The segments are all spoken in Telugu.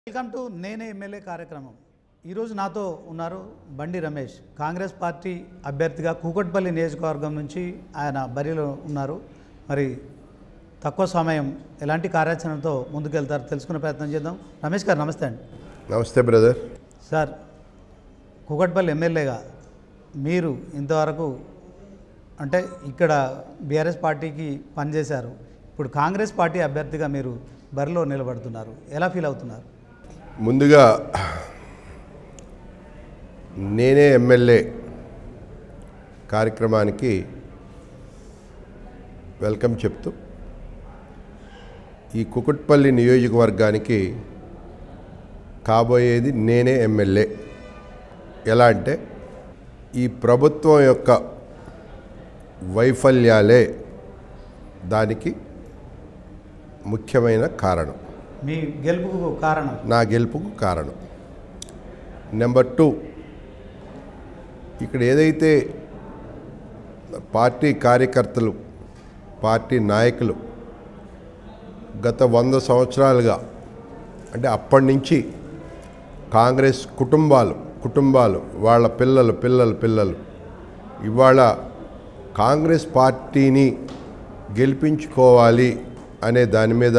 వెల్కమ్ టు నేనే ఎమ్మెల్యే కార్యక్రమం ఈరోజు నాతో ఉన్నారు బండి రమేష్ కాంగ్రెస్ పార్టీ అభ్యర్థిగా కూకట్పల్లి నియోజకవర్గం నుంచి ఆయన బరిలో ఉన్నారు మరి తక్కువ సమయం ఎలాంటి కార్యాచరణతో ముందుకెళ్తారు తెలుసుకునే ప్రయత్నం చేద్దాం రమేష్ గారు నమస్తే అండి నమస్తే బ్రదర్ సార్ కూకట్పల్లి ఎమ్మెల్యేగా మీరు ఇంతవరకు అంటే ఇక్కడ బీఆర్ఎస్ పార్టీకి పనిచేశారు ఇప్పుడు కాంగ్రెస్ పార్టీ అభ్యర్థిగా మీరు బరిలో నిలబడుతున్నారు ఎలా ఫీల్ అవుతున్నారు ముందుగా నేనే ఎమ్మెల్యే కార్యక్రమానికి వెల్కమ్ చెప్తూ ఈ కుకుట్పల్లి నియోజకవర్గానికి కాబోయేది నేనే ఎమ్మెల్యే ఎలా అంటే ఈ ప్రభుత్వం యొక్క వైఫల్యాలే దానికి ముఖ్యమైన కారణం మీ గెలుపుకు కారణం నా గెలుపుకు కారణం నెంబర్ టూ ఇక్కడ ఏదైతే పార్టీ కార్యకర్తలు పార్టీ నాయకులు గత వంద సంవత్సరాలుగా అంటే అప్పటి నుంచి కాంగ్రెస్ కుటుంబాలు కుటుంబాలు వాళ్ళ పిల్లలు పిల్లలు పిల్లలు ఇవాళ కాంగ్రెస్ పార్టీని గెలిపించుకోవాలి అనే దాని మీద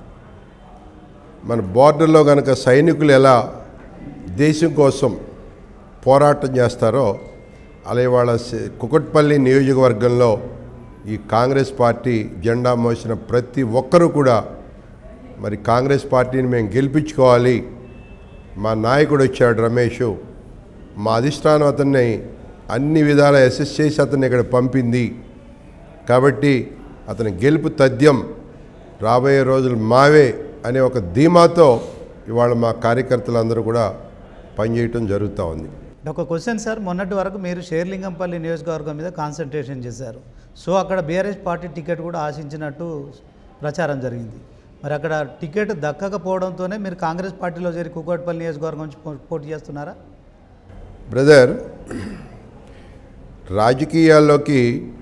మన బోర్డర్లో కనుక సైనికులు ఎలా దేశం కోసం పోరాటం చేస్తారో అలాగే వాళ్ళ స- కుకట్పల్లి నియోజకవర్గంలో ఈ కాంగ్రెస్ పార్టీ జెండా మోసిన ప్రతి ఒక్కరూ కూడా మరి కాంగ్రెస్ పార్టీని మేము గెలిపించుకోవాలి మా నాయకుడు వచ్చాడు రమేష్ మా అధిష్టానం అతన్ని అన్ని విధాల అసెస్ చేసి అతన్ని ఇక్కడ పంపింది కాబట్టి అతని గెలుపు తథ్యం రాబోయే రోజులు మావే అనే ఒక ధీమాతో ఇవాళ మా కార్యకర్తలందరూ కూడా పనిచేయటం జరుగుతూ ఉంది ఒక క్వశ్చన్ సార్ మొన్నటి వరకు మీరు షేర్లింగంపల్లి నియోజకవర్గం మీద కాన్సన్ట్రేషన్ చేశారు సో అక్కడ బీఆర్ఎస్ పార్టీ టికెట్ కూడా ఆశించినట్టు ప్రచారం జరిగింది మరి అక్కడ టికెట్ దక్కకపోవడంతోనే మీరు కాంగ్రెస్ పార్టీలో చేరి కూకట్పల్లి నియోజకవర్గం నుంచి పో- పోటీ చేస్తున్నారా బ్రదర్ రాజకీయాల్లోకి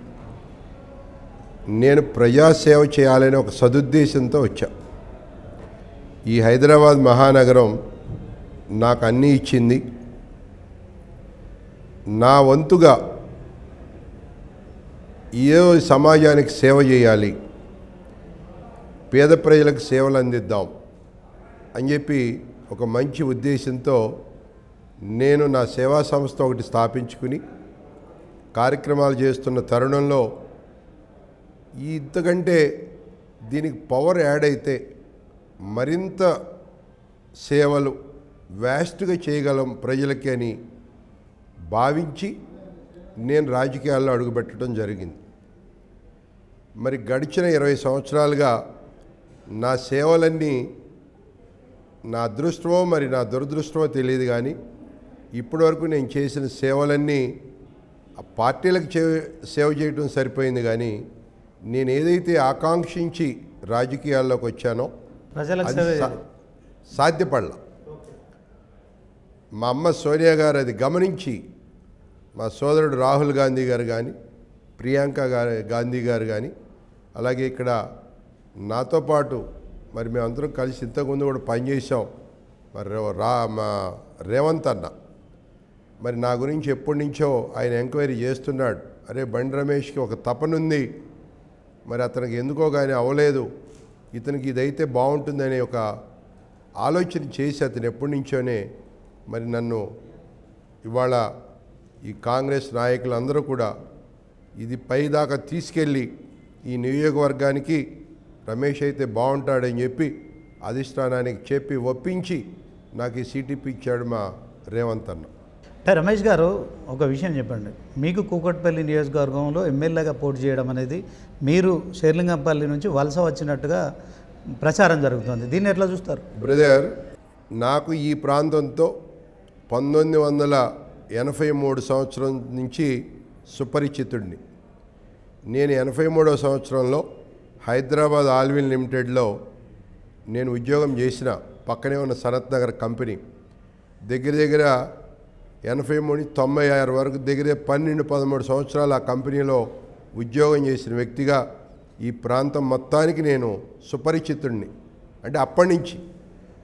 నేను ప్రజాసేవ చేయాలనే ఒక సదుద్దేశంతో వచ్చా ఈ హైదరాబాద్ మహానగరం నాకు అన్నీ ఇచ్చింది నా వంతుగా ఏదో సమాజానికి సేవ చేయాలి పేద ప్రజలకు సేవలు అందిద్దాం అని చెప్పి ఒక మంచి ఉద్దేశంతో నేను నా సేవా సంస్థ ఒకటి స్థాపించుకుని కార్యక్రమాలు చేస్తున్న తరుణంలో ఈ ఇంతకంటే దీనికి పవర్ యాడ్ అయితే మరింత సేవలు వ్యాస్ట్గా చేయగలం ప్రజలకి అని భావించి నేను రాజకీయాల్లో అడుగుపెట్టడం జరిగింది మరి గడిచిన ఇరవై సంవత్సరాలుగా నా సేవలన్నీ నా అదృష్టమో మరి నా దురదృష్టమో తెలియదు కానీ ఇప్పటివరకు నేను చేసిన సేవలన్నీ ఆ పార్టీలకు చే సేవ చేయడం సరిపోయింది కానీ నేను ఏదైతే ఆకాంక్షించి రాజకీయాల్లోకి వచ్చానో ప్రజలకు అది సేవ సా- చేయాలి. సాధ్యపడల మా అమ్మ సోనియా గారు అది గమనించి మా సోదరుడు రాహుల్ గాంధీ గారు కానీ ప్రియాంక గారు గాంధీ గారు కానీ అలాగే ఇక్కడ నాతో పాటు మరి మేమందరం కలిసి ఇంతకుముందు కూడా పనిచేసాం మరి రే- రా మా రేవంత్ అన్న మరి నా గురించి ఎప్పటి నుంచో ఆయన ఎంక్వైరీ చేస్తున్నాడు అరే బండి రమేష్కి ఒక తపనుంది మరి అతనికి ఎందుకో కానీ అవ్వలేదు ఇతనికి ఇదైతే బాగుంటుందనే ఒక ఆలోచన చేసి అతను ఎప్పటి నుంచోనే మరి నన్ను ఇవాళ ఈ కాంగ్రెస్ నాయకులందరూ కూడా ఇది పైదాకా తీసుకెళ్ళి ఈ నియోజకవర్గానికి రమేష్ అయితే బాగుంటాడని చెప్పి అధిష్టానానికి చెప్పి ఒప్పించి నాకు ఈ సీటీపీ ఇచ్చాడు మా రేవంత్ అన్న అంటే రమేష్ గారు ఒక విషయం చెప్పండి మీకు కూకట్పల్లి నియోజకవర్గంలో ఎమ్మెల్యేగా పోటీ చేయడం అనేది మీరు షేర్లింగంపల్లి నుంచి వలస వచ్చినట్టుగా ప్రచారం జరుగుతుంది దీన్ని ఎట్లా చూస్తారు బ్రదర్ నాకు ఈ ప్రాంతంతో పంతొమ్మిది వందల ఎనభై మూడు సంవత్సరం నుంచి సుపరిచితుడిని నేను ఎనభై మూడో సంవత్సరంలో హైదరాబాద్ ఆల్విన్ లిమిటెడ్లో నేను ఉద్యోగం చేసిన పక్కనే ఉన్న సనత్ నగర్ కంపెనీ దగ్గర దగ్గర ఎనభై మూడు నుంచి తొంభై ఆరు వరకు దగ్గర పన్నెండు పదమూడు సంవత్సరాలు ఆ కంపెనీలో ఉద్యోగం చేసిన వ్యక్తిగా ఈ ప్రాంతం మొత్తానికి నేను సుపరిచితుడిని అంటే అప్పటి నుంచి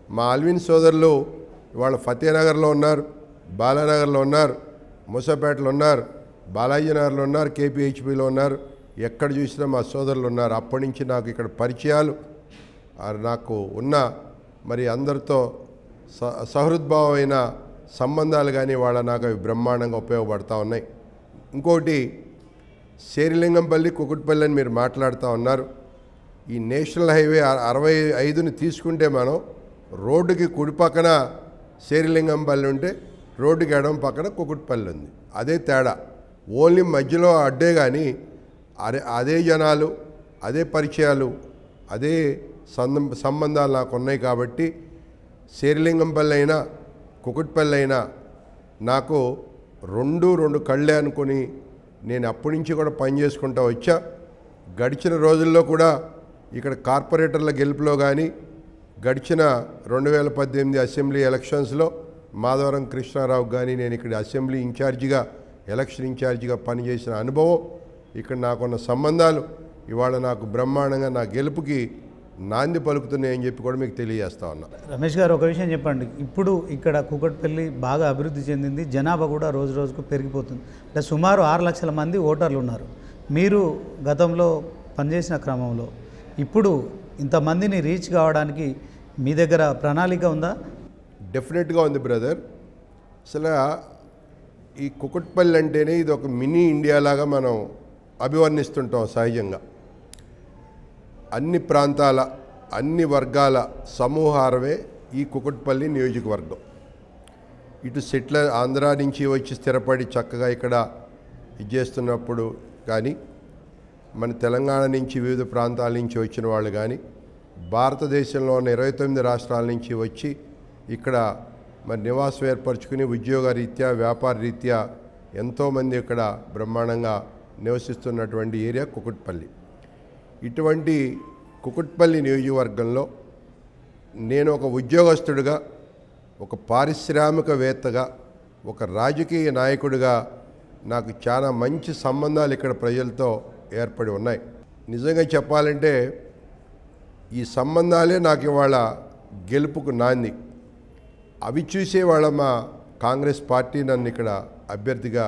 మా అల్విన్ సోదరులు ఇవాళ ఫతేనగర్లో ఉన్నారు బాలానగర్లో ఉన్నారు మూసపేటలో ఉన్నారు బాలాజీ నగర్లో ఉన్నారు కేపీహెచ్పిలో ఉన్నారు ఎక్కడ చూసినా మా సోదరులు ఉన్నారు అప్పటి నుంచి నాకు ఇక్కడ పరిచయాలు ఆ నాకు ఉన్న మరి అందరితో స సహృద్భావమైన సంబంధాలు కానీ వాళ్ళ నాకు అవి బ్రహ్మాండంగా ఉపయోగపడతా ఉన్నాయి ఇంకోటి శేరిలింగంపల్లి కుకుట్పల్లి అని మీరు మాట్లాడుతూ ఉన్నారు ఈ నేషనల్ హైవే అ- అరవై ఐదుని తీసుకుంటే మనం రోడ్డుకి కుడి పక్కన శేరిలింగంపల్లి ఉంటే రోడ్డుకి ఎడం పక్కన కుకుట్పల్లి ఉంది అదే తేడా ఓన్లీ మధ్యలో అడ్డే కానీ అదే అదే జనాలు అదే పరిచయాలు అదే సందం సంబంధాలు నాకు ఉన్నాయి కాబట్టి శేరిలింగంపల్లి అయినా కుకుట్పల్లి అయినా నాకు రెండు రెండు కళ్ళే అనుకొని నేను అప్పటి నుంచి కూడా పని చేసుకుంటూ వచ్చా గడిచిన రోజుల్లో కూడా ఇక్కడ కార్పొరేటర్ల గెలుపులో కానీ గడిచిన రెండు వేల పద్దెనిమిది అసెంబ్లీ ఎలక్షన్స్లో మాధవరం కృష్ణారావు కానీ నేను ఇక్కడ అసెంబ్లీ ఇన్ఛార్జిగా ఎలక్షన్ ఇన్ఛార్జిగా పనిచేసిన అనుభవం ఇక్కడ నాకున్న సంబంధాలు ఇవాళ నాకు బ్రహ్మాండంగా నా గెలుపుకి నాంది పలుకుతున్నాయని చెప్పి కూడా మీకు తెలియజేస్తా ఉన్నా రమేష్ గారు ఒక విషయం చెప్పండి ఇప్పుడు ఇక్కడ కూకట్పల్లి బాగా అభివృద్ధి చెందింది జనాభా కూడా రోజు రోజుకు పెరిగిపోతుంది అంటే సుమారు ఆరు లక్షల మంది ఓటర్లు ఉన్నారు మీరు గతంలో పనిచేసిన క్రమంలో ఇప్పుడు ఇంతమందిని రీచ్ కావడానికి మీ దగ్గర ప్రణాళిక ఉందా డెఫినెట్గా ఉంది బ్రదర్ అసలు ఈ కుకట్పల్లి అంటేనే ఇది ఒక మినీ ఇండియా లాగా మనం అభివర్ణిస్తుంటాం సహజంగా అన్ని ప్రాంతాల అన్ని వర్గాల సమూహారమే ఈ కుకట్పల్లి నియోజకవర్గం ఇటు సెటిలర్ ఆంధ్ర నుంచి వచ్చి స్థిరపడి చక్కగా ఇక్కడ ఇది చేస్తున్నప్పుడు కానీ మన తెలంగాణ నుంచి వివిధ ప్రాంతాల నుంచి వచ్చిన వాళ్ళు కానీ భారతదేశంలో ఉన్న ఇరవై తొమ్మిది రాష్ట్రాల నుంచి వచ్చి ఇక్కడ మరి నివాసం ఏర్పరచుకుని ఉద్యోగ రీత్యా వ్యాపార రీత్యా ఎంతోమంది ఇక్కడ బ్రహ్మాండంగా నివసిస్తున్నటువంటి ఏరియా కుకుట్పల్లి ఇటువంటి కుకుట్పల్లి నియోజకవర్గంలో నేను ఒక ఉద్యోగస్తుడిగా ఒక పారిశ్రామికవేత్తగా ఒక రాజకీయ నాయకుడిగా నాకు చాలా మంచి సంబంధాలు ఇక్కడ ప్రజలతో ఏర్పడి ఉన్నాయి నిజంగా చెప్పాలంటే ఈ సంబంధాలే నాకు ఇవాళ గెలుపుకు నాంది అవి చూసే వాళ్ళ మా కాంగ్రెస్ పార్టీ నన్ను ఇక్కడ అభ్యర్థిగా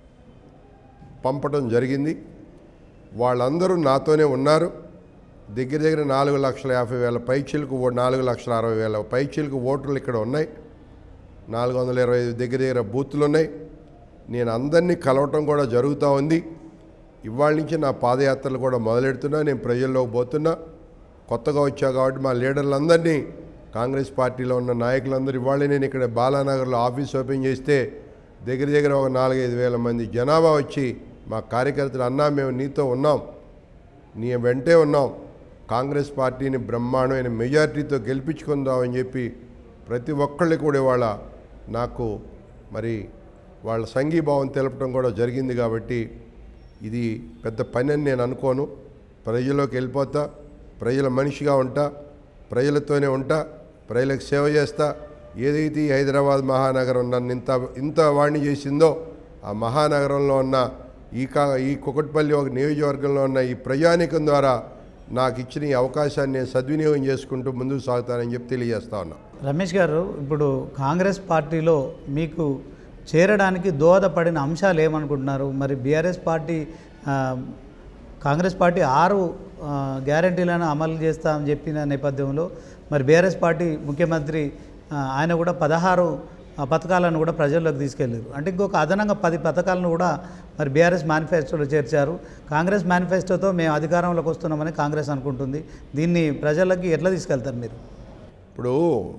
పంపడం జరిగింది వాళ్ళందరూ నాతోనే ఉన్నారు దగ్గర దగ్గర నాలుగు లక్షల యాభై వేల పైచీలకు ఓ నాలుగు లక్షల అరవై వేల పైచీలకు ఓటర్లు ఇక్కడ ఉన్నాయి నాలుగు వందల ఇరవై ఐదు దగ్గర దగ్గర బూతులు ఉన్నాయి నేను అందరినీ కలవటం కూడా జరుగుతూ ఉంది ఇవాళ నుంచి నా పాదయాత్రలు కూడా మొదలెడుతున్నా నేను ప్రజల్లోకి పోతున్నా కొత్తగా వచ్చా కాబట్టి మా లీడర్లందరినీ కాంగ్రెస్ పార్టీలో ఉన్న నాయకులందరూ ఇవాళ నేను ఇక్కడ బాలానగర్లో ఆఫీస్ ఓపెన్ చేస్తే దగ్గర దగ్గర ఒక నాలుగైదు వేల మంది జనాభా వచ్చి మా కార్యకర్తలు అన్నా మేము నీతో ఉన్నాం నీ వెంటే ఉన్నాం కాంగ్రెస్ పార్టీని బ్రహ్మాండమైన మెజారిటీతో గెలిపించుకుందామని చెప్పి ప్రతి ఒక్కళ్ళు కూడా ఇవాళ నాకు మరి వాళ్ళ సంఘీభావం తెలపడం కూడా జరిగింది కాబట్టి ఇది పెద్ద పని అని నేను అనుకోను ప్రజల్లోకి వెళ్ళిపోతా ప్రజల మనిషిగా ఉంటా ప్రజలతోనే ఉంటా ప్రజలకు సేవ చేస్తా ఏదైతే ఈ హైదరాబాద్ మహానగరం నన్ను ఇంత ఇంత వాణ్ణి చేసిందో ఆ మహానగరంలో ఉన్న ఈ కా ఈ కుకట్పల్లి ఒక నియోజకవర్గంలో ఉన్న ఈ ప్రజానికం ద్వారా నాకు ఇచ్చిన ఈ అవకాశాన్ని నేను సద్వినియోగం చేసుకుంటూ ముందుకు సాగుతానని చెప్పి తెలియజేస్తా ఉన్నా రమేష్ గారు ఇప్పుడు కాంగ్రెస్ పార్టీలో మీకు చేరడానికి దోహదపడిన అంశాలు ఏమనుకుంటున్నారు మరి బీఆర్ఎస్ పార్టీ ఆ, కాంగ్రెస్ పార్టీ ఆరు ఆ, గ్యారంటీలను అమలు చేస్తామని చెప్పిన నేపథ్యంలో మరి బీఆర్ఎస్ పార్టీ ముఖ్యమంత్రి ఆ, ఆయన కూడా పదహారు ఆ, పథకాలను కూడా ప్రజల్లోకి తీసుకెళ్లారు అంటే ఇంకొక అదనంగా పది పథకాలను కూడా మరి బీఆర్ఎస్ మేనిఫెస్టోలో చేర్చారు కాంగ్రెస్ మేనిఫెస్టోతో మేము అధికారంలోకి వస్తున్నామని కాంగ్రెస్ అనుకుంటుంది దీన్ని ప్రజలకి ఎట్లా తీసుకెళ్తారు మీరు ఇప్పుడు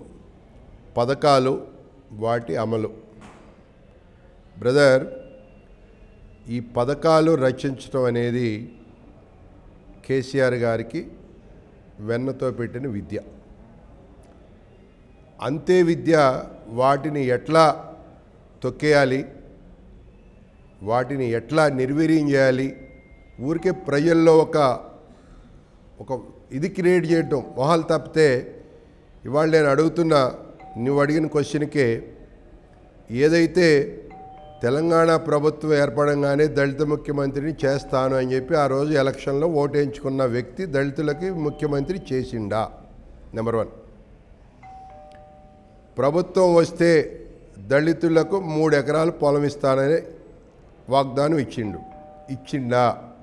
పథకాలు వాటి అమలు బ్రదర్ ఈ పథకాలు రచించడం అనేది కేసీఆర్ గారికి వెన్నతో పెట్టిన విద్య అంతే విద్య వాటిని ఎట్లా తొక్కేయాలి వాటిని ఎట్లా నిర్వీర్యం చేయాలి ఊరికే ప్రజల్లో ఒక ఒక ఇది క్రియేట్ చేయటం మొహాలు తప్పితే ఇవాళ నేను అడుగుతున్న నువ్వు అడిగిన క్వశ్చన్కే ఏదైతే తెలంగాణ ప్రభుత్వం ఏర్పడంగానే దళిత ముఖ్యమంత్రిని చేస్తాను అని చెప్పి ఆ రోజు ఎలక్షన్లో ఓటేయించుకున్న వ్యక్తి దళితులకి ముఖ్యమంత్రి చేసిండా నెంబర్ వన్ ప్రభుత్వం వస్తే దళితులకు మూడు ఎకరాలు పొలం ఇస్తానని వాగ్దానం ఇచ్చిండు ఇచ్చిండా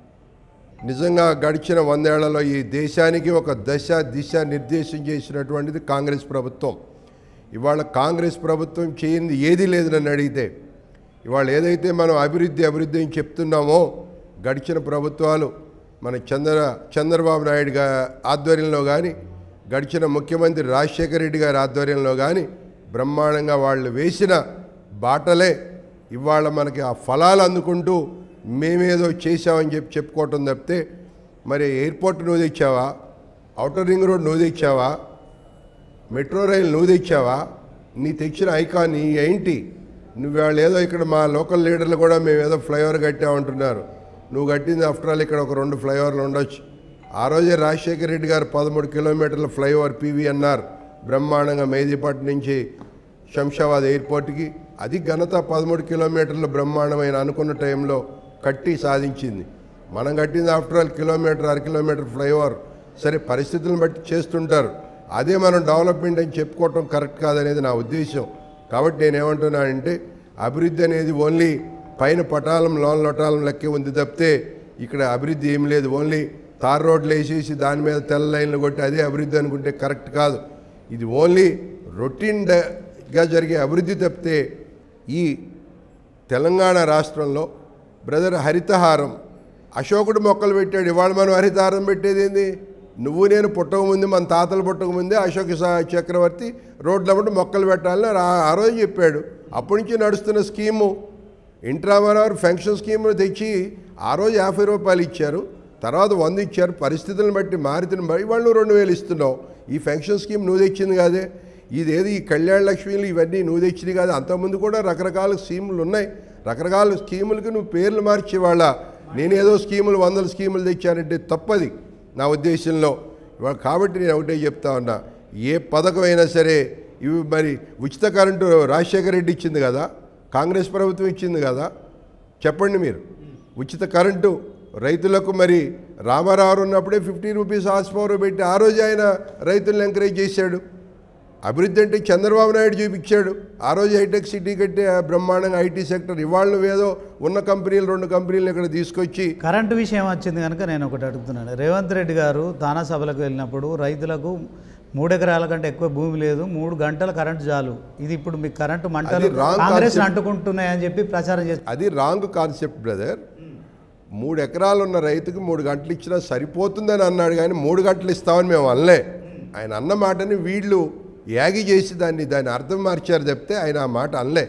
నిజంగా గడిచిన వందేళ్లలో ఈ దేశానికి ఒక దశ దిశ నిర్దేశం చేసినటువంటిది కాంగ్రెస్ ప్రభుత్వం ఇవాళ కాంగ్రెస్ ప్రభుత్వం చేయింది ఏది లేదు నన్ను అడిగితే ఇవాళ ఏదైతే మనం అభివృద్ధి అభివృద్ధి అని చెప్తున్నామో గడిచిన ప్రభుత్వాలు మన చంద్ర చంద్రబాబు నాయుడు గారి ఆధ్వర్యంలో కానీ గడిచిన ముఖ్యమంత్రి రాజశేఖర రెడ్డి గారి ఆధ్వర్యంలో కానీ బ్రహ్మాండంగా వాళ్ళు వేసిన బాటలే ఇవాళ మనకి ఆ ఫలాలు అందుకుంటూ మేమేదో చేసామని చెప్పి చెప్పుకోవటం తప్పితే మరి ఎయిర్పోర్ట్ నువ్వు తెచ్చావా అవుటర్ రింగ్ రోడ్ నువ్వు తెచ్చావా మెట్రో రైలు నువ్వు తెచ్చావా నీ తెచ్చిన ఐకాన్ నీ ఏంటి నువ్వు వాళ్ళు ఏదో ఇక్కడ మా లోకల్ లీడర్లు కూడా మేము ఏదో ఫ్లైఓవర్ కట్టామంటున్నారు నువ్వు కట్టింది ఆఫ్టర్ ఆల్ ఇక్కడ ఒక రెండు ఫ్లైఓవర్లు ఉండొచ్చు ఆ రోజే రాజశేఖర రెడ్డి గారు పదమూడు కిలోమీటర్ల ఫ్లైఓవర్ పీవీఎన్ఆర్ బ్రహ్మాండంగా మెహదీపట్నం నుంచి శంషాబాద్ ఎయిర్పోర్ట్కి అది ఘనత పదమూడు కిలోమీటర్ల బ్రహ్మాండమైన అనుకున్న టైంలో కట్టి సాధించింది మనం కట్టింది ఆఫ్టర్ ఆల్ కిలోమీటర్ అర కిలోమీటర్ ఫ్లైఓవర్ సరే పరిస్థితులను బట్టి చేస్తుంటారు అదే మనం డెవలప్మెంట్ అని చెప్పుకోవటం కరెక్ట్ కాదనేది నా ఉద్దేశం కాబట్టి నేనేమంటున్నానంటే అభివృద్ధి అనేది ఓన్లీ పైన పటాలం లోన్ లొటాలం లెక్కే ఉంది తప్పితే ఇక్కడ అభివృద్ధి ఏం లేదు ఓన్లీ తార్ రోడ్లు వేసేసి దాని మీద తెల్ల లైన్లు కొట్టి అదే అభివృద్ధి అనుకుంటే కరెక్ట్ కాదు ఇది ఓన్లీ రొటీన్గా జరిగే అభివృద్ధి తప్పితే ఈ తెలంగాణ రాష్ట్రంలో బ్రదర్ హరితహారం అశోకుడు మొక్కలు పెట్టాడు ఇవాళ మనం హరితహారం పెట్టేది ఏంది నువ్వు నేను పుట్టకముందే మన తాతలు పుట్టకముందే అశోక స- చక్రవర్తి రోడ్ల మొక్కలు పెట్టాలని ఆ- ఆ రోజు చెప్పాడు అప్పటి నుంచి నడుస్తున్న స్కీము ఇంట్రామరావు ఫెన్షన్ స్కీమ్ను తెచ్చి ఆ రోజు యాభై రూపాయలు ఇచ్చారు తర్వాత వంద ఇచ్చారు పరిస్థితులను బట్టి మారుతున్న బట్టి వాళ్ళు రెండు వేలు ఇస్తున్నావు ఈ ఫెన్షన్ స్కీమ్ నువ్వు తెచ్చింది కాదే ఇదేది ఈ కళ్యాణ లక్ష్మీలు ఇవన్నీ నువ్వు తెచ్చినవి కాదు అంతకుముందు కూడా రకరకాల స్కీములు ఉన్నాయి రకరకాల స్కీములకి నువ్వు పేర్లు మార్చేవాళ్ళ నేనేదో స్కీములు వందల స్కీములు తెచ్చానంటే తప్పది నా ఉద్దేశంలో ఇవాళ కాబట్టి నేను ఒకటే చెప్తా ఉన్నా ఏ పథకం అయినా సరే ఇవి మరి ఉచిత కరెంటు రాజశేఖర రెడ్డి ఇచ్చింది కదా కాంగ్రెస్ ప్రభుత్వం ఇచ్చింది కదా చెప్పండి మీరు ఉచిత కరెంటు రైతులకు మరి రామారావు ఉన్నప్పుడే ఫిఫ్టీ రూపీస్ హార్స్ పవర్ పెట్టి ఆ రోజు ఆయన రైతులను ఎంకరేజ్ చేశాడు అభివృద్ధి అంటే చంద్రబాబు నాయుడు చూపించాడు ఆ రోజు హైటెక్ సిటీ కట్టే ఆ బ్రహ్మాండంగా ఐటీ సెక్టర్ ఇవాళ నువ్వేదో ఉన్న కంపెనీలు రెండు కంపెనీలు ఇక్కడ తీసుకొచ్చి కరెంటు విషయం వచ్చింది కనుక నేను ఒకటి అడుగుతున్నాను రేవంత్ రెడ్డి గారు తానా సభలకు వెళ్ళినప్పుడు రైతులకు మూడు ఎకరాల కంటే ఎక్కువ భూమి లేదు మూడు గంటల కరెంటు చాలు ఇది ఇప్పుడు మీకు కరెంటు మంటలు అది wrong కాంగ్రెస్ concept. అంటుకుంటున్నాయని చెప్పి ప్రచారం చేస్తారు అది రాంగ్ కాన్సెప్ట్ బ్రదర్ మూడు ఎకరాలు ఉన్న రైతుకి మూడు గంటలు ఇచ్చినా సరిపోతుందని అన్నాడు కానీ మూడు గంటలు ఇస్తామని మేము అనలే ఆయన అన్న మాటని వీళ్ళు యాగి చేసి దాన్ని దాన్ని అర్థం మార్చారు చెప్తే ఆయన ఆ మాట అనలే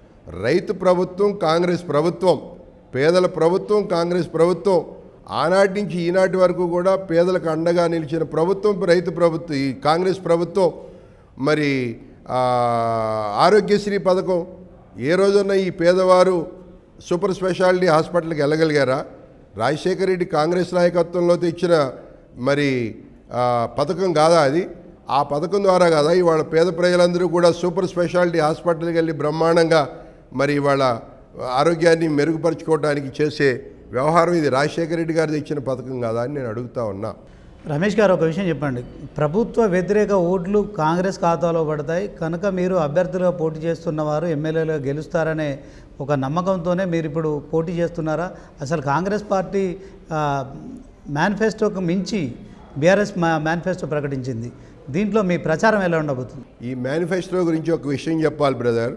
రైతు ప్రభుత్వం కాంగ్రెస్ ప్రభుత్వం పేదల ప్రభుత్వం కాంగ్రెస్ ప్రభుత్వం ఆనాటి నుంచి ఈనాటి వరకు కూడా పేదలకు అండగా నిలిచిన ప్రభుత్వం రైతు ప్రభుత్వం ఈ కాంగ్రెస్ ప్రభుత్వం మరి ఆ, ఆరోగ్యశ్రీ పథకం ఏ రోజున ఈ పేదవారు సూపర్ స్పెషాలిటీ హాస్పిటల్కి వెళ్ళగలిగారా రాజశేఖర రెడ్డి కాంగ్రెస్ నాయకత్వంలో తెచ్చిన మరి ఆ, పథకం కాదా అది ఆ పథకం ద్వారా కదా ఇవాళ పేద ప్రజలందరూ కూడా సూపర్ స్పెషాలిటీ హాస్పిటల్కి వెళ్ళి బ్రహ్మాండంగా మరి ఇవాళ ఆరోగ్యాన్ని మెరుగుపరచుకోవడానికి చేసే వ్యవహారం ఇది రాజశేఖర రెడ్డి గారు తెచ్చిన పథకం కాదా అని నేను అడుగుతా ఉన్నా రమేష్ గారు ఒక విషయం చెప్పండి ప్రభుత్వ వ్యతిరేక ఓట్లు కాంగ్రెస్ ఖాతాలో పడతాయి కనుక మీరు అభ్యర్థులుగా పోటీ చేస్తున్న వారు ఎమ్మెల్యేలుగా గెలుస్తారనే ఒక నమ్మకంతోనే మీరు ఇప్పుడు పోటీ చేస్తున్నారా అసలు కాంగ్రెస్ పార్టీ ఆ, మేనిఫెస్టోకు మించి బీఆర్ఎస్ మా మేనిఫెస్టో ప్రకటించింది దీంట్లో మీ ప్రచారం ఎలా ఉండబోతుంది ఈ మేనిఫెస్టో గురించి ఒక విషయం చెప్పాలి బ్రదర్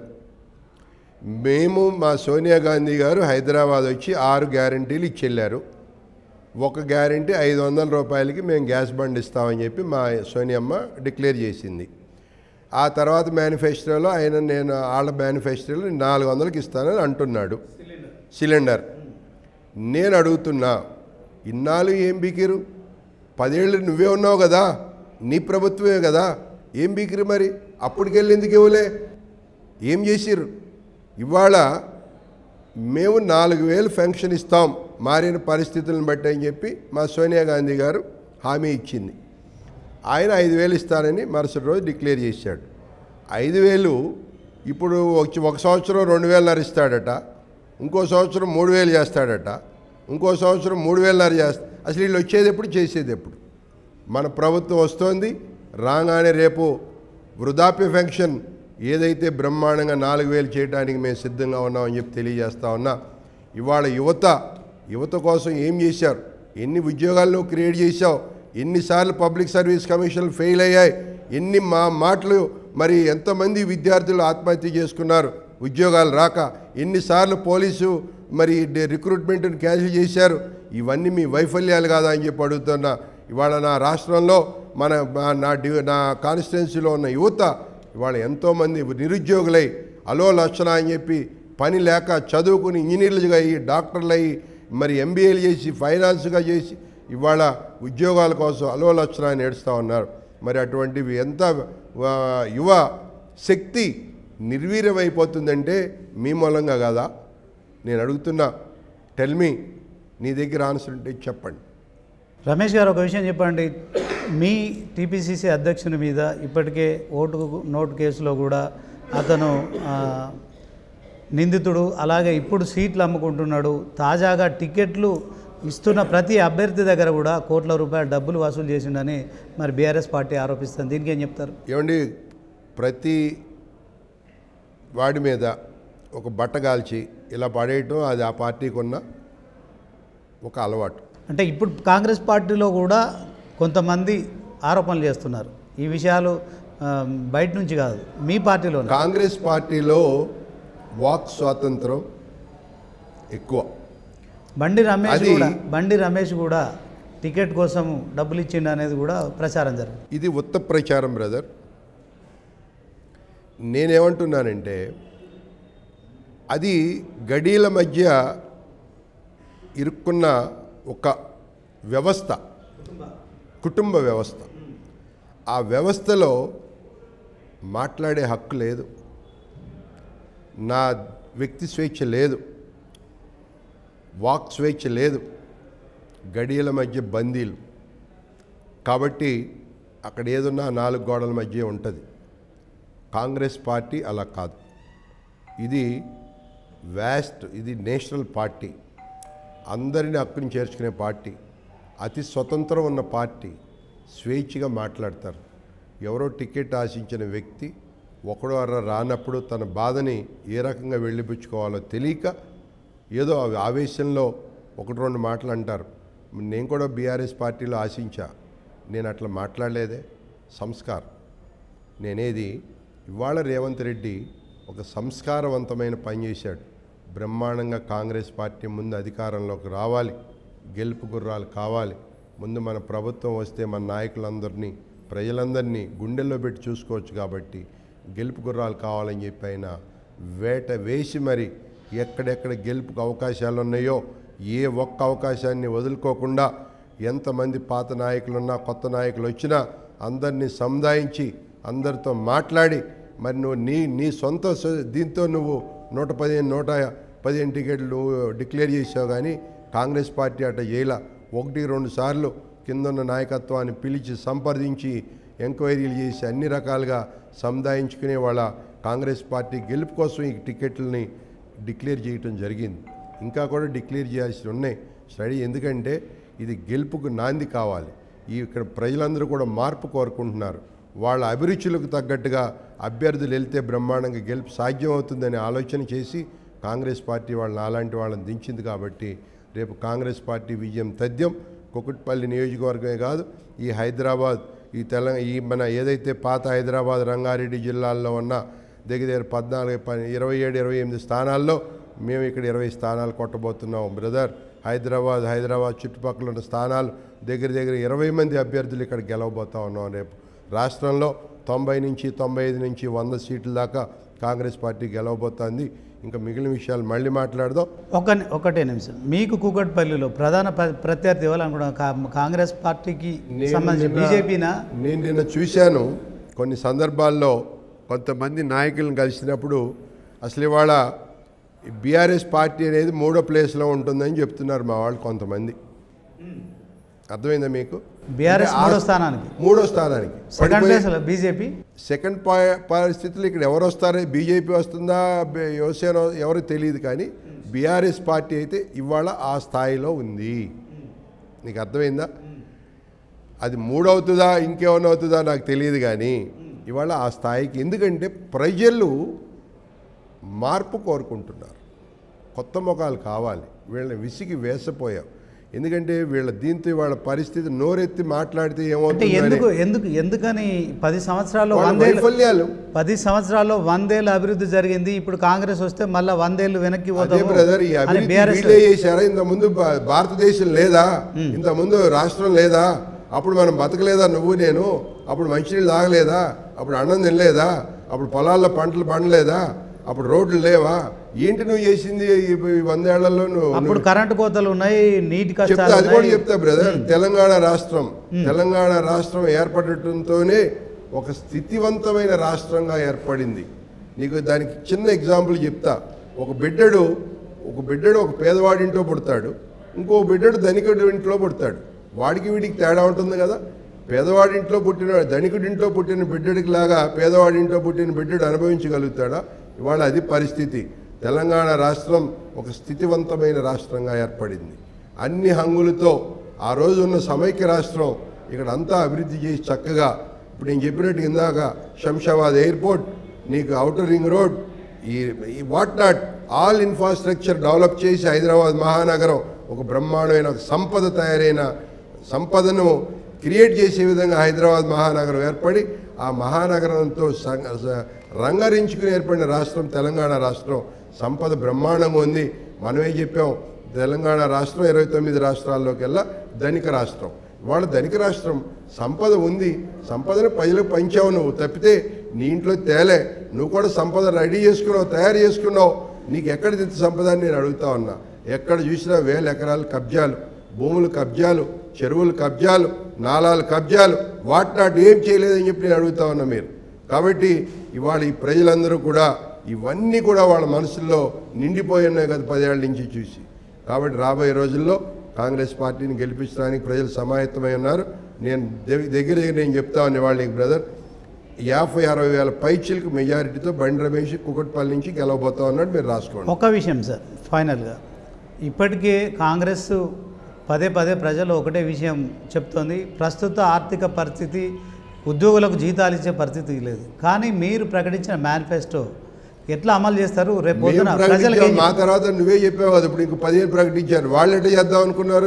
మేము మా సోనియా గాంధీ గారు హైదరాబాద్ వచ్చి ఆరు గ్యారంటీలు ఇచ్చెళ్ళారు ఒక గ్యారంటీ ఐదు వందల రూపాయలకి మేము గ్యాస్ బండ్ ఇస్తామని చెప్పి మా సోనియమ్మ డిక్లేర్ చేసింది ఆ తర్వాత మేనిఫెస్టోలో ఆయన నేను వాళ్ళ మేనిఫెస్టోలో నాలుగు వందలకి ఇస్తానని అంటున్నాడు సిలిండర్ నేను అడుగుతున్నా ఇన్నాళ్ళు ఏం బీకిరు పదేళ్ళు నువ్వే ఉన్నావు కదా నీ ప్రభుత్వమే కదా ఏం బీకిరు మరి అప్పటికెళ్ళి ఎందుకు ఇవ్వలే ఏం చేసిర్రు ఇవాళ మేము నాలుగు వేలు ఫెన్షన్ ఇస్తాం మారిన పరిస్థితులను బట్టి అని చెప్పి మా సోనియా గాంధీ గారు హామీ ఇచ్చింది ఆయన ఐదు వేలు ఇస్తానని మరుసటి రోజు డిక్లేర్ చేశాడు ఐదు వేలు ఇప్పుడు వచ్చి ఒక సంవత్సరం రెండు వేలన్నర ఇస్తాడట ఇంకో సంవత్సరం మూడు వేలు చేస్తాడట ఇంకో సంవత్సరం మూడు వేలన్నర చేస్తా అసలు వీళ్ళు వచ్చేది ఎప్పుడు చేసేది ఎప్పుడు మన ప్రభుత్వం వస్తోంది రాగానే రేపు వృద్ధాప్య పెన్షన్ ఏదైతే బ్రహ్మాండంగా నాలుగు వేలు చేయడానికి మేము సిద్ధంగా ఉన్నామని చెప్పి తెలియజేస్తా ఉన్నా ఇవాళ యువత యువత కోసం ఏం చేశారు ఎన్ని ఉద్యోగాలను క్రియేట్ చేశావు ఎన్నిసార్లు పబ్లిక్ సర్వీస్ కమిషన్లు ఫెయిల్ అయ్యాయి ఎన్ని మా మాటలు మరి ఎంతమంది విద్యార్థులు ఆత్మహత్య చేసుకున్నారు ఉద్యోగాలు రాక ఎన్నిసార్లు పోలీసు మరి డి- రిక్రూట్మెంట్ని క్యాన్సిల్ చేశారు ఇవన్నీ మీ వైఫల్యాలు కాదా అని చెప్పి అడుగుతున్నా ఇవాళ నా రాష్ట్రంలో మన మా- నా డి నా కాన్స్టిట్యున్సీలో ఉన్న యువత ఇవాళ ఎంతోమంది నిరుద్యోగులై అలో లక్షణ అని చెప్పి పని లేక చదువుకుని ఇంజనీర్లుగా అయ్యి డాక్టర్లు అయ్యి మరి ఎంబీఏలు చేసి ఫైనాన్స్గా చేసి ఇవాళ ఉద్యోగాల కోసం అలో లక్షణ అని ఏడుస్తూ ఉన్నారు మరి అటువంటివి ఎంత ఆ, యువ శక్తి నిర్వీర్యమైపోతుందంటే మీ మూలంగా కాదా నేను అడుగుతున్నా టెల్మీ నీ దగ్గర ఆన్సర్ ఉంటే చెప్పండి రమేష్ గారు ఒక విషయం చెప్పండి మీ టీపీసీసీ అధ్యక్షుని మీద ఇప్పటికే ఓటు నోటు కేసులో కూడా అతను ఆ, నిందితుడు అలాగే ఇప్పుడు సీట్లు అమ్ముకుంటున్నాడు తాజాగా టికెట్లు ఇస్తున్న ప్రతి అభ్యర్థి దగ్గర కూడా కోట్ల రూపాయల డబ్బులు వసూలు చేసిండని మరి బీఆర్ఎస్ పార్టీ ఆరోపిస్తుంది దీనికి ఏం చెప్తారు ఏమండి ప్రతి వాడి మీద ఒక బట్ట కాల్చి ఇలా పడేయటం అది ఆ పార్టీకి ఉన్న ఒక అలవాటు అంటే ఇప్పుడు కాంగ్రెస్ పార్టీలో కూడా కొంతమంది ఆరోపణలు చేస్తున్నారు ఈ విషయాలు ఆ, బయట నుంచి కాదు మీ పార్టీలో కాంగ్రెస్ పార్టీలో వాక్ స్వాతంత్రం ఎక్కువ బండి రమేష్ అది- కూడా బండి రమేష్ కూడా టికెట్ కోసం డబ్బులు ఇచ్చిండు అనేది కూడా ప్రచారం జరిగింది ఇది ఉత్త ప్రచారం బ్రదర్ నేనేమంటున్నానంటే అది గడీల మధ్య ఇరుక్కున్న ఒక వ్యవస్థ కుటుంబ వ్యవస్థ ఆ వ్యవస్థలో మాట్లాడే హక్కు లేదు నా వ్యక్తి స్వేచ్ఛ లేదు వాక్ స్వేచ్ఛ లేదు గడియల మధ్య బందీలు కాబట్టి అక్కడ ఏదున్నా నాలుగు గోడల మధ్య ఉంటుంది కాంగ్రెస్ పార్టీ అలా కాదు ఇది వ్యాస్ట్ ఇది నేషనల్ పార్టీ అందరిని హక్కుని చేర్చుకునే పార్టీ అతి స్వతంత్రం ఉన్న పార్టీ స్వేచ్ఛగా మాట్లాడతారు ఎవరో టికెట్ ఆశించిన వ్యక్తి ఒకడో అర రానప్పుడు తన బాధని ఏ రకంగా వెళ్ళిపుచ్చుకోవాలో తెలియక ఏదో ఆ ఆవేశంలో ఒకటి రెండు మాటలు అంటారు నేను కూడా బీఆర్ఎస్ పార్టీలో ఆశించా నేను అట్లా మాట్లాడలేదే సంస్కారం నేనేది ఇవాళ రేవంత్ రెడ్డి ఒక సంస్కారవంతమైన పని చేశాడు బ్రహ్మాండంగా కాంగ్రెస్ పార్టీ ముందు అధికారంలోకి రావాలి గెలుపు గుర్రాలు కావాలి ముందు మన ప్రభుత్వం వస్తే మన నాయకులందరినీ ప్రజలందరినీ గుండెల్లో పెట్టి చూసుకోవచ్చు కాబట్టి గెలుపు గుర్రాలు కావాలని చెప్పి ఆయన వేట వేసి మరి ఎక్కడెక్కడ గెలుపుకు అవకాశాలు ఉన్నాయో ఏ ఒక్క అవకాశాన్ని వదులుకోకుండా ఎంతమంది పాత నాయకులున్నా కొత్త నాయకులు వచ్చినా అందరినీ సముదాయించి అందరితో మాట్లాడి మరి నువ్వు నీ నీ సొంత స- దీంతో నువ్వు నూట పదిహేను నూట పదిహేను టికెట్లు నువ్వు డిక్లేర్ చేసావు కానీ కాంగ్రెస్ పార్టీ అట్ట చేయలా ఒకటి రెండు సార్లు కిందన్న నాయకత్వాన్ని పిలిచి సంప్రదించి ఎంక్వైరీలు చేసి అన్ని రకాలుగా సముదాయించుకునే వాళ్ళ కాంగ్రెస్ పార్టీ గెలుపు కోసం ఈ టికెట్లని డిక్లేర్ చేయటం జరిగింది ఇంకా కూడా డిక్లేర్ చేయాల్సి ఉన్నాయి స్టడీ ఎందుకంటే ఇది గెలుపుకు నాంది కావాలి ఈ ఇక్కడ ప్రజలందరూ కూడా మార్పు కోరుకుంటున్నారు వాళ్ళ అభిరుచులకు తగ్గట్టుగా అభ్యర్థులు వెళ్తే బ్రహ్మాండంగా గెలుపు సాధ్యమవుతుందని ఆలోచన చేసి కాంగ్రెస్ పార్టీ వాళ్ళని అలాంటి వాళ్ళని దించింది కాబట్టి రేపు కాంగ్రెస్ పార్టీ విజయం తథ్యం కుకుట్పల్లి నియోజకవర్గమే కాదు ఈ హైదరాబాద్ ఈ తెలంగాణ ఈ మన ఏదైతే పాత హైదరాబాద్ రంగారెడ్డి జిల్లాల్లో ఉన్న దగ్గర దగ్గర పద్నాలుగు ప- ఇరవై ఏడు ఇరవై ఎనిమిది స్థానాల్లో మేము ఇక్కడ ఇరవై స్థానాలు కొట్టబోతున్నాం బ్రదర్ హైదరాబాద్ హైదరాబాద్ చుట్టుపక్కల ఉన్న స్థానాలు దగ్గర దగ్గర ఇరవై మంది అభ్యర్థులు ఇక్కడ గెలవబోతా ఉన్నాం రేపు రాష్ట్రంలో తొంభై నుంచి తొంభై ఐదు నుంచి వంద సీట్ల దాకా కాంగ్రెస్ పార్టీ గెలవబోతోంది ఇంకా మిగిలిన విషయాలు మళ్ళీ మాట్లాడదాం ఒక ఒకటే నిమిషం మీకు కూకట్పల్లిలో ప్రధాన ప్ర- ప్రత్యర్థి ఇవ్వాలనుకుంటున్నా కా- కాంగ్రెస్ పార్టీకి నేను సంబంధించి నిన్న- బీజేపీనా నేను నిన్న చూశాను కొన్ని సందర్భాల్లో కొంతమంది నాయకులను కలిసినప్పుడు అసలు ఇవాళ బీఆర్ఎస్ పార్టీ అనేది మూడో ప్లేస్లో ఉంటుందని చెప్తున్నారు మా వాళ్ళు కొంతమంది అర్థమైందా మీకు బీఆర్ఎస్ అంటే ఆ- మూడో స్థానానికి మూడో స్థానానికి సెకండ్ పడిపోయి- ప్లేస్లో బీజేపీ సెకండ్ పా- పరిస్థితులు ఇక్కడ ఎవరు వస్తారో బీజేపీ వస్తుందా బి- యువసేన ఎవరు తెలియదు కానీ బీఆర్ఎస్ పార్టీ అయితే ఇవాళ ఆ స్థాయిలో ఉంది నీకు అర్థమైందా అది మూడవుతుందా ఇంకేమైనా అవుతుందా నాకు తెలియదు కానీ ఇవాళ ఆ స్థాయికి ఎందుకంటే ప్రజలు మార్పు కోరుకుంటున్నారు కొత్త ముఖాలు కావాలి వీళ్ళని విసిగి వేసపోయాం ఎందుకంటే వీళ్ళ దీంతో వాళ్ళ పరిస్థితి నోరెత్తి మాట్లాడితే అంటే ఏమవుతుంది ఎందుకు ఎందుకు ఎందుకని పది సంవత్సరాల్లో వాళ్ళ వందేళ్ళు వైఫల్యాలు పది సంవత్సరాల్లో వందేళ్ళు అభివృద్ధి జరిగింది ఇప్పుడు కాంగ్రెస్ వస్తే మళ్ళీ వందేళ్ళు వెనక్కి అదే పోతాము బ్రదర్ ఈ అని అభివృద్ధి బీఆర్ఎస్ వీళ్ళే చేశారా ఇంత ముందు భా- భారతదేశం లేదా ఇంత ముందు రాష్ట్రం లేదా అప్పుడు మనం బతకలేదా నువ్వు నేను అప్పుడు మంచినీళ్ళు తాగలేదా అప్పుడు అన్నం తినలేదా అప్పుడు పొలాల్లో పంటలు పండలేదా అప్పుడు రోడ్లు లేవా ఏంటి నువ్వు చేసింది ఈ ఈ వందేళ్లలో నువ్వు అప్పుడు కరెంటు కోతలు ఉన్నాయి నీటి చెప్తా కష్టాలు అది కూడా ఉన్నాయి చెప్తా బ్రదర్ తెలంగాణ రాష్ట్రం తెలంగాణ రాష్ట్రం ఏర్పడటంతోనే ఒక స్థితివంతమైన రాష్ట్రంగా ఏర్పడింది నీకు దానికి చిన్న ఎగ్జాంపుల్ చెప్తా ఒక బిడ్డడు ఒక బిడ్డడు ఒక పేదవాడింట్లో పుడతాడు ఇంకో బిడ్డడు ధనికుడి ఇంట్లో పుడతాడు వాడికి వీడికి తేడా ఉంటుంది కదా పేదవాడింట్లో పుట్టిన ధనికుడింట్లో పుట్టిన బిడ్డడికి లాగా పేదవాడింట్లో పుట్టిన బిడ్డడు అనుభవించగలుగుతాడా ఇవాళ అది పరిస్థితి తెలంగాణ రాష్ట్రం ఒక స్థితివంతమైన రాష్ట్రంగా ఏర్పడింది అన్ని హంగులతో ఆ రోజు ఉన్న సమైక్య రాష్ట్రం ఇక్కడ అంతా అభివృద్ధి చేసి చక్కగా ఇప్పుడు నేను చెప్పినట్టు ఇందాక శంషాబాద్ ఎయిర్పోర్ట్ నీకు అవుటర్ రింగ్ రోడ్ ఈ ఈ what not all infrastructure develop చేసి హైదరాబాద్ మహానగరం ఒక బ్రహ్మాండమైన ఒక సంపద తయారైన సంపదను క్రియేట్ చేసే విధంగా హైదరాబాద్ మహానగరం ఏర్పడి ఆ మహానగరంతో సంగ- స- రంగరించుకుని ఏర్పడిన రాష్ట్రం తెలంగాణ రాష్ట్రం సంపద బ్రహ్మాండంగా ఉంది మనమే చెప్పాం తెలంగాణ రాష్ట్రం ఇరవై తొమ్మిది రాష్ట్రాల్లోకెల్లా ధనిక రాష్ట్రం వాళ్ళ ధనిక రాష్ట్రం సంపద ఉంది సంపదను ప్రజలకు పంచావు నువ్వు తప్పితే నీ ఇంట్లో తేలే నువ్వు కూడా సంపద రెడీ చేసుకున్నావు తయారు చేసుకున్నావు నీకు ఎక్కడ ఇంత సంపద అని నేను అడుగుతా ఉన్నా ఎక్కడ చూసినా వేల ఎకరాలు కబ్జాలు భూములు కబ్జాలు చెరువులు కబ్జాలు నాలాలు కబ్జాలు వాట్ నాట్ ఏం చేయలేదని చెప్పి నేను అడుగుతా ఉన్నా మీరు కాబట్టి ఇవాళ ఈ ప్రజలందరూ కూడా ఇవన్నీ కూడా వాళ్ళ మనసుల్లో నిండిపోయి ఉన్నాయి కదా పదేళ్ల నుంచి చూసి కాబట్టి రాబోయే రోజుల్లో కాంగ్రెస్ పార్టీని గెలిపించడానికి ప్రజలు సమాయత్తమై ఉన్నారు నేను దగ్గర దగ్గర దగ్గర నేను చెప్తా ఉన్నా వాళ్ళకి బ్రదర్ యాభై అరవై వేల పైచిలకు మెజారిటీతో బండి రమేష్ కుకట్పల్లి నుంచి గెలవబోతా ఉన్నాడు మీరు రాసుకోండి ఒక విషయం సార్ ఫైనల్గా ఇప్పటికే కాంగ్రెస్ పదే పదే ప్రజలు ఒకటే విషయం చెప్తోంది ప్రస్తుత ఆర్థిక పరిస్థితి ఉద్యోగులకు జీతాలు ఇచ్చే పరిస్థితి లేదు కానీ మీరు ప్రకటించిన మేనిఫెస్టో ఎట్లా అమలు చేస్తారు రేపు మేము పొద్దున ప్రజలకు ప్రకటించాం ఏం మా తర్వాత నువ్వే చెప్పావు కదా ఇప్పుడు ఇంకో పదిహేను ప్రకటించారు వాళ్ళు ఎట్లా చేద్దాం అనుకున్నారు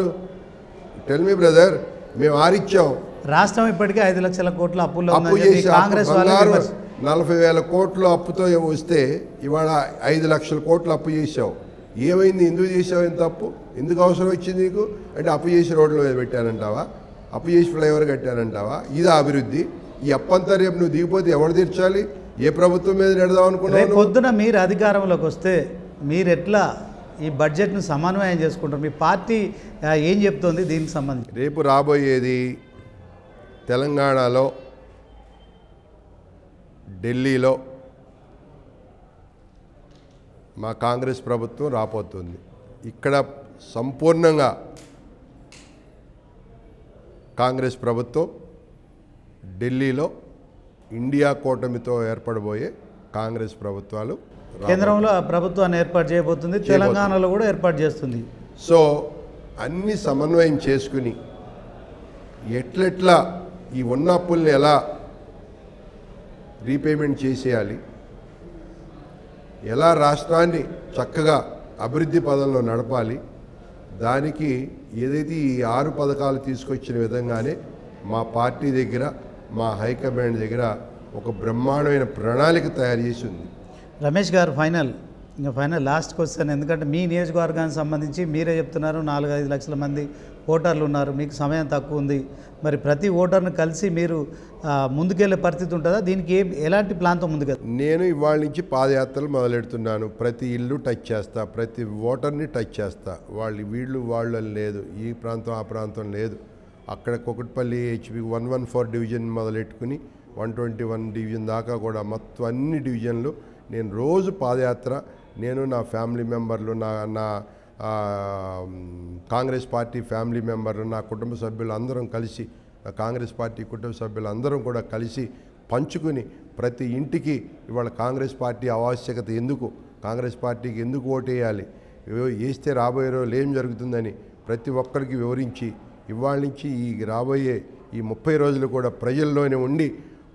టెల్ మీ బ్రదర్ మేము ఆరిచ్చాం రాష్ట్రం ఇప్పటికే ఐదు లక్షల కోట్ల అప్పుల్లో అప్పు ఉందని చెప్పి చేసి కాంగ్రెస్ అప్పు వాళ్ళు బంగారు విమర్శ- నలభై వేల కోట్లు అప్పుతో వస్తే ఇవాళ ఐదు లక్షల కోట్లు అప్పు చేసావు ఏమైంది ఎందుకు చేసావు ఎంత అప్పు ఎందుకు అవసరం వచ్చింది నీకు అంటే అప్పు చేసి రోడ్ల మీద పెట్టానంటావా అప్పు చేసి ఫ్లైఓవర్ కట్టానంటావా ఇది అభివృద్ధి ఈ అప్పంతా రేపు నువ్వు దిగిపోతే ఎవరు తీర్చాలి ఏ ప్రభుత్వం మీద నెడదాం అనుకున్నావు రేపు నువ్వు? పొద్దున మీరు అధికారంలోకి వస్తే మీరు ఎట్లా ఈ బడ్జెట్ను సమన్వయం చేసుకుంటారు మీ పార్టీ ఆ, ఏం చెప్తోంది దీనికి సంబంధించి రేపు రాబోయేది తెలంగాణలో ఢిల్లీలో మా కాంగ్రెస్ ప్రభుత్వం రాబోతుంది ఇక్కడ సంపూర్ణంగా కాంగ్రెస్ ప్రభుత్వం ఢిల్లీలో ఇండియా కూటమితో ఏర్పడబోయే కాంగ్రెస్ ప్రభుత్వాలు రాబోతున్నాయి. కేంద్రంలో ఆ ప్రభుత్వాన్ని ఏర్పాటు చేయబోతుంది తెలంగాణలో కూడా ఏర్పాటు చేస్తుంది సో అన్ని సమన్వయం చేసుకుని ఎట్లెట్లా ఈ ఉన్న అప్పుల్ని ఎలా రీపేమెంట్ చేసేయాలి ఎలా రాష్ట్రాన్ని చక్కగా అభివృద్ధి పదంలో నడపాలి దానికి ఏదైతే ఈ ఆరు పథకాలు తీసుకొచ్చిన విధంగానే మా పార్టీ దగ్గర మా హైకమాండ్ దగ్గర ఒక బ్రహ్మాండమైన ప్రణాళిక తయారు చేసి ఉంది రమేష్ గారు ఫైనల్ ఇంకా ఫైనల్ లాస్ట్ క్వశ్చన్ ఎందుకంటే మీ నియోజకవర్గానికి సంబంధించి మీరే చెప్తున్నారు నాలుగు ఐదు లక్షల మంది ఓటర్లు ఉన్నారు మీకు సమయం తక్కువ ఉంది మరి ప్రతి ఓటర్ను కలిసి మీరు ఆ, ముందుకెళ్ళే పరిస్థితి ఉంటుందా దీనికి ఏ ఎలాంటి ప్లాన్తో ముందుకెళ్తారు నేను ఇవాళ నుంచి పాదయాత్రలు మొదలెడుతున్నాను ప్రతి ఇల్లు టచ్ చేస్తా ప్రతి ఓటర్ని టచ్ చేస్తా వాళ్ళు వీళ్ళు వాళ్ళు అని లేదు ఈ ప్రాంతం ఆ ప్రాంతం లేదు అక్కడ Kukatpally HP one one four division మొదలెట్టుకుని వన్ ట్వంటీ వన్ డివిజన్ దాకా కూడా మొత్తం అన్ని డివిజన్లు నేను రోజు పాదయాత్ర నేను నా ఫ్యామిలీ మెంబర్లు నా నా ఆ, కాంగ్రెస్ పార్టీ ఫ్యామిలీ మెంబర్లు నా కుటుంబ సభ్యులు అందరం కలిసి ఆ కాంగ్రెస్ పార్టీ కుటుంబ సభ్యులు అందరం కూడా కలిసి పంచుకుని ప్రతి ఇంటికి ఇవాళ కాంగ్రెస్ పార్టీ ఆవశ్యకత ఎందుకు కాంగ్రెస్ పార్టీకి ఎందుకు ఓటేయాలి ఏవో వేస్తే రాబోయే రోజులు ఏం జరుగుతుందని ప్రతి ఒక్కరికి వివరించి ఇవాళ నుంచి ఈ రాబోయే ఈ ముప్పై రోజులు కూడా ప్రజల్లోనే ఉండి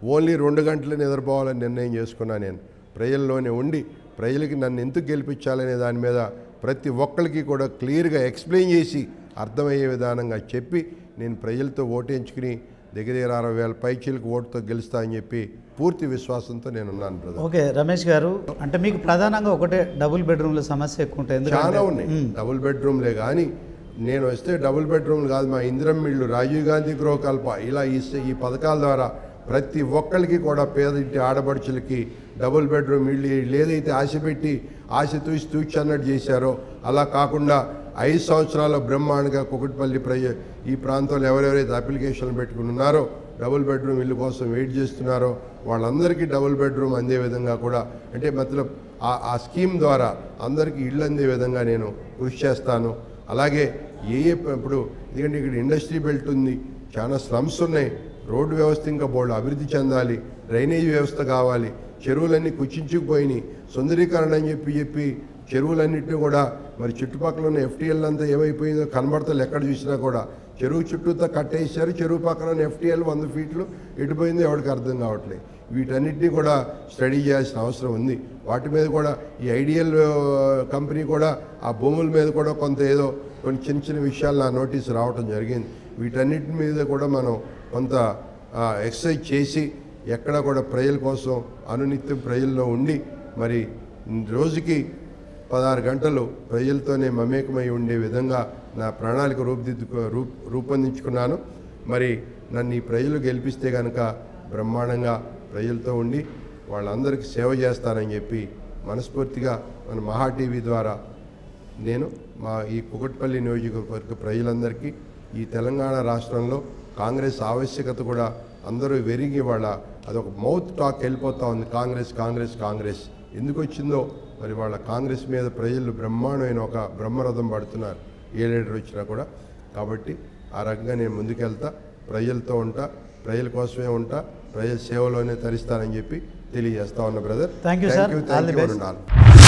ఓన్లీ రెండు గంటలు నిద్రపోవాలని నిర్ణయం చేసుకున్నా నేను ప్రజల్లోనే ఉండి ప్రజలకి నన్ను ఎందుకు గెలిపించాలనే దాని మీద ప్రతి ఒక్కరికి కూడా క్లియర్గా ఎక్స్ప్లెయిన్ చేసి అర్థమయ్యే విధానంగా చెప్పి నేను ప్రజలతో ఓటేయించుకుని దగ్గర దగ్గర అరవై వేల పైచీలకు ఓటుతో గెలుస్తా అని చెప్పి పూర్తి విశ్వాసంతో నేను ఉన్నాను బ్రదర్ ఓకే రమేష్ గారు అంటే మీకు ప్రధానంగా ఒకటే డబుల్ బెడ్రూమ్ల సమస్య ఎక్కువ ఉంటుంది ఎందుకంటే చాలా ఉన్నాయి డబుల్ బెడ్రూమ్లే కానీ నేను వస్తే డబుల్ బెడ్రూమ్లు కాదు మా ఇందిరం ఇళ్ళు రాజీవ్ గాంధీ గృహకల్ప ఇలా ఈ ఈ పథకాల ద్వారా ప్రతి ఒక్కరికి కూడా పేదింటి ఆడపడుచులకి డబుల్ బెడ్రూమ్ ఇళ్ళు వీళ్ళు ఏదైతే ఆశ పెట్టి ఆశ తూచి తూచి అన్నట్టు చేశారో అలా కాకుండా ఐదు సంవత్సరాల బ్రహ్మాండంగా కుకట్పల్లి ప్రజ ఈ ప్రాంతంలో ఎవరెవరైతే అప్లికేషన్లు పెట్టుకుని ఉన్నారో డబుల్ బెడ్రూమ్ ఇల్లు కోసం వెయిట్ చేస్తున్నారో వాళ్ళందరికీ డబుల్ బెడ్రూమ్ అందే విధంగా కూడా అంటే మతలబ్ ఆ ఆ స్కీమ్ ద్వారా అందరికీ ఇళ్ళు అందే విధంగా నేను కృషి చేస్తాను అలాగే ఏ ఏ ప- ఇప్పుడు ఎందుకంటే ఇక్కడ ఇండస్ట్రీ బెల్ట్ ఉంది చాలా స్లమ్స్ ఉన్నాయి రోడ్డు వ్యవస్థ ఇంకా బోర్డు అభివృద్ధి చెందాలి డ్రైనేజ్ వ్యవస్థ కావాలి చెరువులన్నీ కుచించుకుపోయినాయి సుందరీకరణ అని చెప్పి చెప్పి చెరువులన్నింటినీ కూడా మరి చుట్టుపక్కల ఉన్న ఎఫ్టీఎల్ అంతా ఏమైపోయిందో కనబడతలు ఎక్కడ చూసినా కూడా చెరువు చుట్టూతో కట్టేసారు చెరువు పక్కన ఉన్న ఎఫ్టీఎల్ వంద ఫీట్లు ఎటుపోయిందో ఎవరికి అర్థం కావట్లేదు వీటన్నిటినీ కూడా స్టడీ చేయాల్సిన అవసరం ఉంది వాటి మీద కూడా ఈ ఐడియల్ కంపెనీ కూడా ఆ భూముల మీద కూడా కొంత ఏదో కొన్ని చిన్న చిన్న విషయాలు నా నోటీస్ రావటం జరిగింది వీటన్నిటి మీద కూడా మనం కొంత ఎక్సర్సైజ్ చేసి ఎక్కడ కూడా ప్రజల కోసం అనునిత్యం ప్రజల్లో ఉండి మరి రోజుకి పదహారు గంటలు ప్రజలతోనే మమేకమై ఉండే విధంగా నా ప్రణాళిక రూపుదిద్దుకు రూప్ రూపొందించుకున్నాను మరి నన్ను ఈ ప్రజలు గెలిపిస్తే కనుక బ్రహ్మాండంగా ప్రజలతో ఉండి వాళ్ళందరికీ సేవ చేస్తానని చెప్పి మనస్ఫూర్తిగా మన మహా టీవీ ద్వారా నేను మా ఈ కుకట్పల్లి నియోజకవర్గ ప్రజలందరికీ ఈ తెలంగాణ రాష్ట్రంలో కాంగ్రెస్ ఆవశ్యకత కూడా అందరూ వెరిగి వాళ్ళ అదొక మౌత్ టాక్ వెళ్ళిపోతా ఉంది కాంగ్రెస్ కాంగ్రెస్ కాంగ్రెస్ ఎందుకు వచ్చిందో మరి వాళ్ళ కాంగ్రెస్ మీద ప్రజలు బ్రహ్మాండమైన ఒక బ్రహ్మరథం పడుతున్నారు ఏ లీడర్ వచ్చినా కూడా కాబట్టి ఆ రకంగా నేను ముందుకెళ్తా ప్రజలతో ఉంటా ప్రజల కోసమే ఉంటా ప్రజల సేవలోనే తరిస్తానని చెప్పి తెలియజేస్తా ఉన్నా brother Thank you, sir. All the thank you best. ఉండాలి